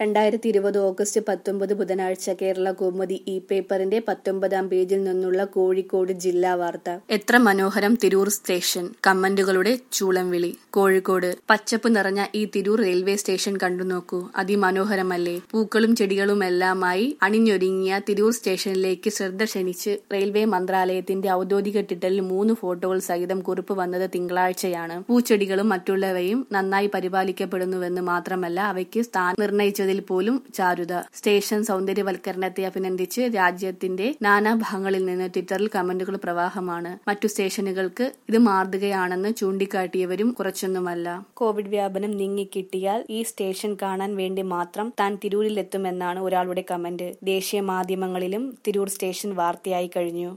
രണ്ടായിരത്തി ഇരുപത് ഓഗസ്റ്റ് പത്തൊമ്പത് ബുധനാഴ്ച കേരള കൗമുദി ഇ പേപ്പറിന്റെ പത്തൊമ്പതാം പേജിൽ നിന്നുള്ള കോഴിക്കോട് ജില്ലാ വാർത്ത എത്ര മനോഹരം തിരൂർ സ്റ്റേഷൻ കമന്റുകളുടെ ചൂളം വിളി കോഴിക്കോട് പച്ചപ്പ് നിറഞ്ഞ ഈ തിരൂർ റെയിൽവേ സ്റ്റേഷൻ കണ്ടു നോക്കൂ അതിമനോഹരമല്ലേ പൂക്കളും ചെടികളുമെല്ലാമായി അണിഞ്ഞൊരുങ്ങിയ തിരൂർ സ്റ്റേഷനിലേക്ക് ശ്രദ്ധ ക്ഷണിച്ച് റെയിൽവേ മന്ത്രാലയത്തിന്റെ ഔദ്യോഗിക ട്വിറ്ററിൽ മൂന്ന് ഫോട്ടോകൾ സഹിതം കുറിപ്പ് വന്നത് തിങ്കളാഴ്ചയാണ് പൂച്ചെടികളും മറ്റുള്ളവയും നന്നായി പരിപാലിക്കപ്പെടുന്നുവെന്ന് മാത്രമല്ല അവയ്ക്ക് സ്ഥാനം നിർണയിച്ചതിൽ പോലും ചാരുത സ്റ്റേഷൻ സൗന്ദര്യവൽക്കരണത്തെ അഭിനന്ദിച്ച് രാജ്യത്തിന്റെ നാനാഭാഗങ്ങളിൽ നിന്ന് ട്വിറ്ററിൽ കമന്റുകൾ പ്രവാഹമാണ് മറ്റു സ്റ്റേഷനുകൾക്ക് ഇത് മാതൃകയാണെന്ന് ചൂണ്ടിക്കാട്ടിയവരും കുറച്ചൊന്നുമല്ല കോവിഡ് വ്യാപനം നീങ്ങിക്കിട്ടിയാൽ ഈ സ്റ്റേഷൻ കാണാൻ വേണ്ടി മാത്രം താൻ തിരൂരിലെത്തുമെന്നാണ് ഒരാളുടെ കമന്റ് ദേശീയ മാധ്യമങ്ങളിലും തിരൂർ സ്റ്റേഷൻ വാർത്തയായി കഴിഞ്ഞു